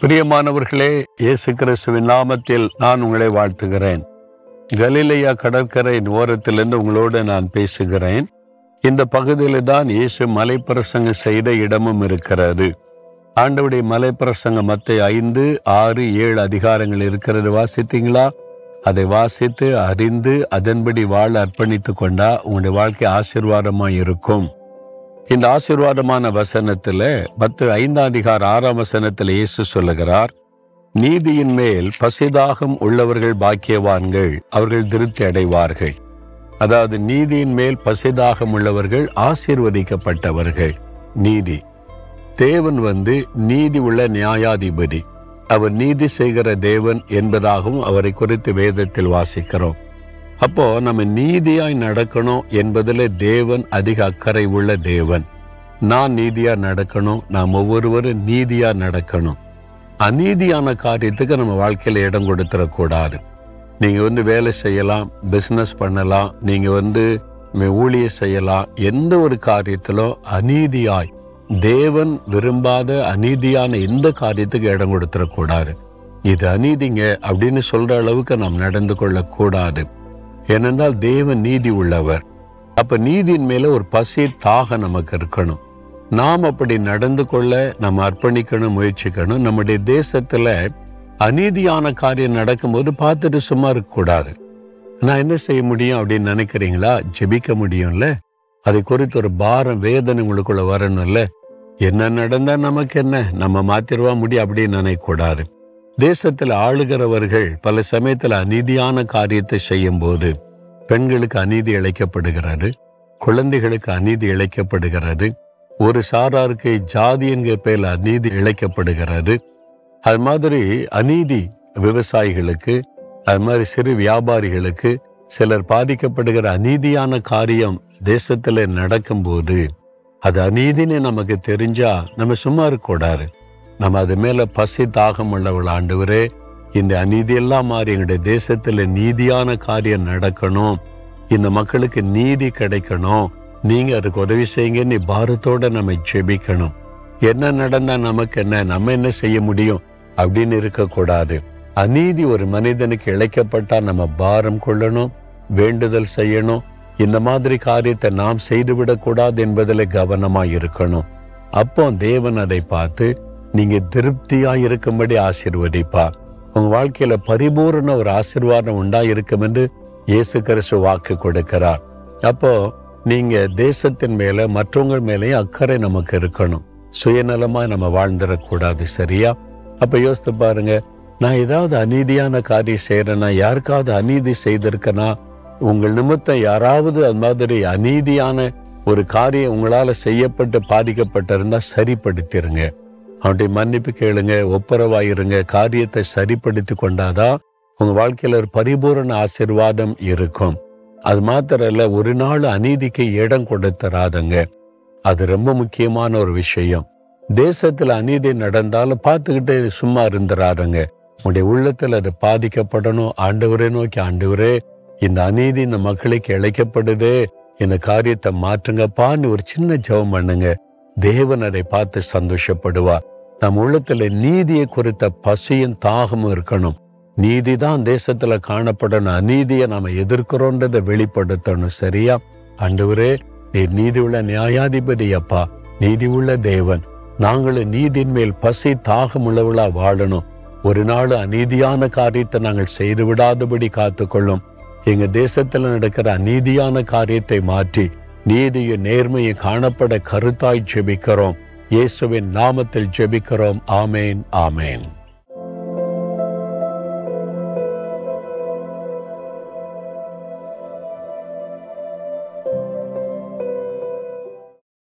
பிரியமானவர்களே இயேசு கிறிஸ்துவின் நாமத்தில் நான் உங்களை வாழ்த்துகிறேன் கலிலேயா கடற்கரை ஓரத்திலிருந்து உங்களோடு நான் பேசுகிறேன் இந்த பகுதியில் தான் இயேசு மலைப்பிரசங்கம் செய்த இடமும் இருக்கிறது ஆண்டவுடைய மலைப்பிரசங்கம் மத்தை ஐந்து ஆறு ஏழு அதிகாரங்கள் இருக்கிறது வாசித்தீங்களா அதை வாசித்து அறிந்து அதன்படி வாழ அர்ப்பணித்து கொண்டா உங்களுடைய வாழ்க்கை ஆசீர்வாதமா இருக்கும் இந்த ஆசீர்வாதமான வசனத்துல பத்து ஐந்தாம் அதிகார ஆறாம் வசனத்தில் இயேசு சொல்லுகிறார் நீதியின் மேல் பசிதாகம் உள்ளவர்கள் பாக்கியவான்கள் அவர்கள் திருப்தி அடைவார்கள் அதாவது நீதியின் மேல் பசிதாகம் உள்ளவர்கள் ஆசீர்வதிக்கப்பட்டவர்கள் நீதி தேவன் வந்து நீதி உள்ள நியாயாதிபதி அவர் நீதி செய்கிற தேவன் என்பதாகவும் அவரை குறித்து வேதத்தில் வாசிக்கிறோம் அப்போ நம்ம நீதியாய் நடக்கணும் என்பதில் தேவன் அதிக அக்கறை உள்ள தேவன் நான் நீதியா நடக்கணும் நாம் ஒவ்வொருவரும் நீதியா நடக்கணும் அநீதியான காரியத்துக்கு நம்ம வாழ்க்கையில இடம் கொடுத்துடக்கூடாது நீங்க வந்து வேலை செய்யலாம் பிசினஸ் பண்ணலாம் நீங்க வந்து ஊழிய செய்யலாம் எந்த ஒரு காரியத்திலும் அநீதியாய் தேவன் விரும்பாத அநீதியான எந்த காரியத்துக்கு இடம் கொடுத்துடக்கூடாது இது அநீதிங்க அப்படின்னு சொல்ற அளவுக்கு நாம் நடந்து கொள்ளக்கூடாது ஏனென்றால் தேவன் நீதி உள்ளவர் அப்ப நீதியின் மேல ஒரு பசி தாக நமக்கு இருக்கணும் நாம் அப்படி நடந்து கொள்ள நம்ம அர்ப்பணிக்கணும் முயற்சிக்கணும் நம்முடைய தேசத்துல அநீதியான காரியம் நடக்கும்போது பார்த்துட்டு சும்மா இருக்கக்கூடாது நான் என்ன செய்ய முடியும் அப்படின்னு நினைக்கிறீங்களா ஜெபிக்க முடியும்ல அதை குறித்து ஒரு பாரம் வேதனை உங்களுக்குள்ள வரணும்ல என்ன நடந்தா நமக்கு என்ன நம்ம மாத்திருவா முடியும் அப்படின்னு நினைக்கக்கூடாது தேசத்தில் ஆளுகிறவர்கள் பல சமயத்தில் அநீதியான காரியத்தை செய்யும் போது பெண்களுக்கு அநீதி இழைக்கப்படுகிறது குழந்தைகளுக்கு அநீதி இழைக்கப்படுகிறது ஒரு சாராருக்கு ஜாதி என்கிற பெயரில் அநீதி இழைக்கப்படுகிறது அது மாதிரி அநீதி விவசாயிகளுக்கு அது மாதிரி சிறு வியாபாரிகளுக்கு சிலர் பாதிக்கப்படுகிற அநீதியான காரியம் தேசத்துல நடக்கும்போது அது அநீதின்னு நமக்கு தெரிஞ்சா நம்ம சும்மா இருக்கக்கூடாது நம்ம அது மேல பசி தாகம் உள்ளவள் ஆண்டவரே இந்த அநீதி எல்லாம் மாறி எங்களுடைய தேசத்துல நீதியான காரியம் நடக்கணும் இந்த மக்களுக்கு நீதி கிடைக்கணும் நீங்க அதுக்கு உதவி செய்யுங்கன்னு பாரத்தோட நம்ம ஜெபிக்கணும் என்ன நடந்தா நமக்கு என்ன நம்ம என்ன செய்ய முடியும் அப்படின்னு இருக்கக்கூடாது அநீதி ஒரு மனிதனுக்கு இழைக்கப்பட்டா நம்ம பாரம் கொள்ளணும் வேண்டுதல் செய்யணும் இந்த மாதிரி காரியத்தை நாம் செய்துவிடக்கூடாது என்பதில் கவனமா இருக்கணும் அப்போ தேவன் அதை பார்த்து நீங்க திருப்தியா இருக்கும்படி ஆசிர்வதிப்பார் உங்க வாழ்க்கையில பரிபூர்ண ஒரு ஆசிர்வாதம் உண்டா இருக்கும் என்று இயேசு கிறிஸ்து வாக்கு கொடுக்கிறார் அப்போ நீங்க தேசத்தின் மேல மற்றவங்க மேலேயும் அக்கறை நமக்கு இருக்கணும் சுயநலமா நம்ம வாழ்ந்துடக்கூடாது சரியா அப்ப யோசித்து பாருங்க நான் ஏதாவது அநீதியான காரியம் செய்யறேன்னா யாருக்காவது அநீதி செய்திருக்கனா உங்கள் நிமித்தம் யாராவது அது மாதிரி அநீதியான ஒரு காரியம் உங்களால செய்யப்பட்டு பாதிக்கப்பட்டிருந்தா சரிப்படுத்திருங்க அவனுடைய மன்னிப்பு கேளுங்க ஒப்புரவாயிருங்க காரியத்தை சரிப்படுத்தி கொண்டாதான் உங்க வாழ்க்கையில ஒரு பரிபூரண ஆசிர்வாதம் இருக்கும் அது மாத்திரம் இல்ல ஒரு நாள் அநீதிக்கு இடம் கொடுத்துறாதங்க அது ரொம்ப முக்கியமான ஒரு விஷயம் தேசத்துல அநீதி நடந்தாலும் பார்த்துக்கிட்டு சும்மா இருந்துறாதங்க உங்களுடைய உள்ளத்துல அது பாதிக்கப்படணும் ஆண்டவரே நோக்கி ஆண்டவரே இந்த அநீதி இந்த மக்களுக்கு இழைக்கப்படுது இந்த காரியத்தை மாற்றுங்கப்பான்னு ஒரு சின்ன ஜெபம் பண்ணுங்க தேவன் அதை பார்த்து சந்தோஷப்படுவார் நம் உள்ளத்துல நீதியை குறித்த பசியும் தாகமும் இருக்கணும் நீதி தான் தேசத்துல காணப்படணும் அநீதியை நாம எதிர்க்கிறோன்றதை வெளிப்படுத்தணும் சரியா ஆண்டவரே நீர் நீதி உள்ள நியாயாதிபதி அப்பா நீதி உள்ள தேவன் நாங்களும் நீதியின் மேல் பசி தாகம் உள்ளவளா வாழணும் ஒரு நாள் அநீதியான காரியத்தை நாங்கள் செய்து விடாதபடி காத்துக்கொள்ளும் எங்க தேசத்துல நடக்கிற அநீதியான காரியத்தை மாற்றி நீதியும் நேர்மையும் காணப்பட கருத்தாய் ஜெபிக்கிறோம் இயேசுவின் நாமத்தில் ஜெபிக்கிறோம் ஆமேன் ஆமேன்